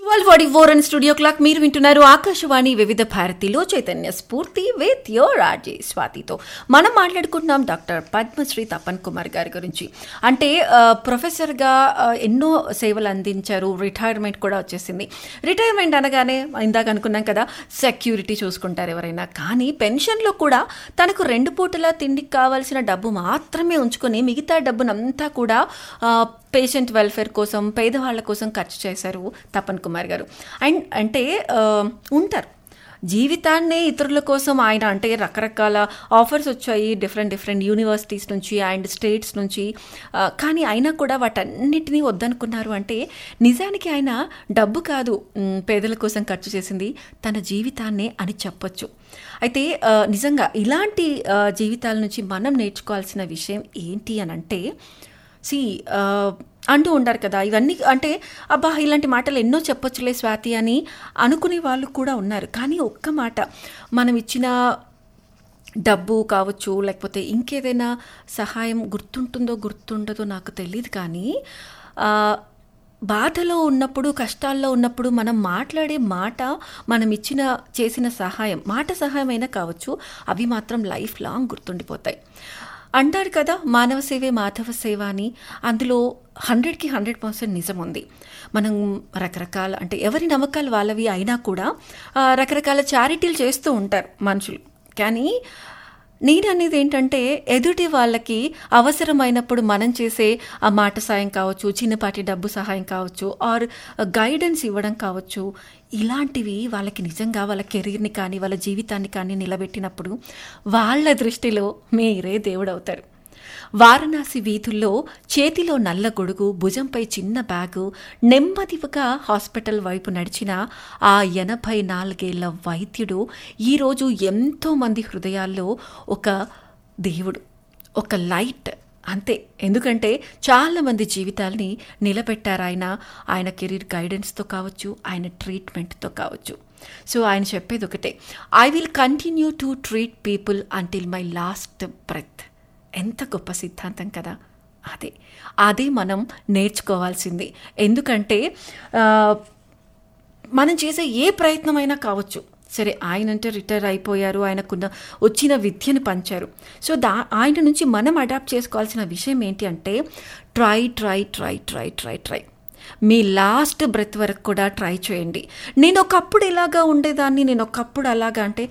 twelve forty four and studio clock మీరు వింటున్నారు ఆకాశవాణి వివిధ భారతిలో చైతన్య స్ఫూర్తి విత్ యోర్ రాజే స్వాతితో మనం మాట్లాడుకుంటున్నాం డాక్టర్ పద్మశ్రీ తపన్ కుమార్ గారి గురించి అంటే ఆ, ప్రొఫెసర్గా ఆ, ఎన్నో సేవలు అందించారు రిటైర్మెంట్ కూడా వచ్చేసింది రిటైర్మెంట్ అనగానే ఇందాక అనుకున్నాం కదా సెక్యూరిటీ చూసుకుంటారు ఎవరైనా కానీ పెన్షన్లో కూడా తనకు రెండు పూటల తిండికి కావాల్సిన డబ్బు మాత్రమే ఉంచుకొని మిగతా డబ్బునంతా కూడా ఆ, పేషెంట్ వెల్ఫేర్ కోసం పేదవాళ్ళ కోసం ఖర్చు చేశారు తపన్ కుమార్ గారు అండ్ అంటే ఆ, ఉంటారు జీవితాన్నే ఇతరుల కోసం ఆయన అంటే రకరకాల ఆఫర్స్ వచ్చాయి డిఫరెంట్ డిఫరెంట్ యూనివర్సిటీస్ నుంచి అండ్ స్టేట్స్ నుంచి ఆ, కానీ అయినా కూడా వాటన్నిటినీ వద్దనుకున్నారు అంటే నిజానికి ఆయన డబ్బు కాదు మ్, పేదల కోసం ఖర్చు చేసింది తన జీవితాన్నే అని చెప్పొచ్చు అయితే ఆ, నిజంగా ఇలాంటి ఆ, జీవితాల నుంచి మనం నేర్చుకోవాల్సిన విషయం ఏంటి అని అంటే సి అంటూ ఉంటారు కదా ఇవన్నీ అంటే అబ్బా ఇలాంటి మాటలు ఎన్నో చెప్పొచ్చులే స్వాతి అని అనుకునే వాళ్ళు కూడా ఉన్నారు కానీ ఒక్క మాట మనం ఇచ్చిన డబ్బు కావచ్చు లేకపోతే ఇంకేదైనా సహాయం గుర్తుంటుందో గుర్తుండదో నాకు తెలియదు కానీ ఆ, బాధలో ఉన్నప్పుడు కష్టాల్లో ఉన్నప్పుడు మనం మాట్లాడే మాట మనం ఇచ్చిన చేసిన సహాయం మాట సహాయం అయినా కావచ్చు అవి మాత్రం లైఫ్ లాంగ్ గుర్తుండిపోతాయి అంటారు కదా మానవ సేవే మాధవ సేవ అని అందులో హండ్రెడ్కి హండ్రెడ్ పర్సెంట్ నిజం ఉంది మనం రకరకాల అంటే ఎవరి నమ్మకాలు వాళ్ళవి అయినా కూడా ఆ, రకరకాల చారిటీలు చేస్తూ ఉంటారు మనుషులు కానీ నేను అనేది ఏంటంటే ఎదుటి వాళ్ళకి అవసరమైనప్పుడు మనం చేసే ఆ మాట సాయం కావచ్చు చిన్నపాటి డబ్బు సహాయం కావచ్చు ఆర్ గైడెన్స్ ఇవ్వడం కావచ్చు ఇలాంటివి వాళ్ళకి నిజంగా వాళ్ళ కెరీర్ని కానీ వాళ్ళ జీవితాన్ని కానీ నిలబెట్టినప్పుడు వాళ్ళ దృష్టిలో మీరే దేవుడవుతారు వారణాసి వీధుల్లో చేతిలో నల్ల గొడుగు భుజంపై చిన్న బ్యాగు నెమ్మదిగా హాస్పిటల్ వైపు నడిచిన ఆ ఎనభై నాలుగేళ్ల వైద్యుడు ఈరోజు ఎంతో మంది హృదయాల్లో ఒక దేవుడు ఒక లైట్ అంతే ఎందుకంటే చాలామంది జీవితాల్ని నిలబెట్టారు ఆయన ఆయన కెరీర్ గైడెన్స్తో కావచ్చు ఆయన ట్రీట్మెంట్తో కావచ్చు సో ఆయన చెప్పేది ఒకటే I will continue to treat people until my last breath ఎంత గొప్ప సిద్ధాంతం కదా అదే అదే మనం నేర్చుకోవాల్సింది ఎందుకంటే ఆ, మనం చేసే ఏ ప్రయత్నమైనా కావచ్చు సరే ఆయన అంటే రిటైర్ అయిపోయారు ఆయనకున్న వచ్చిన విద్యను పంచారు సో దా ఆయన నుంచి మనం అడాప్ట్ చేసుకోవాల్సిన విషయం ఏంటి అంటే try try try try try try మీ లాస్ట్ బ్రెత్ వరకు కూడా ట్రై చేయండి నేను ఒకప్పుడు ఇలాగా ఉండేదాన్ని నేను ఒకప్పుడు అలాగా అంటే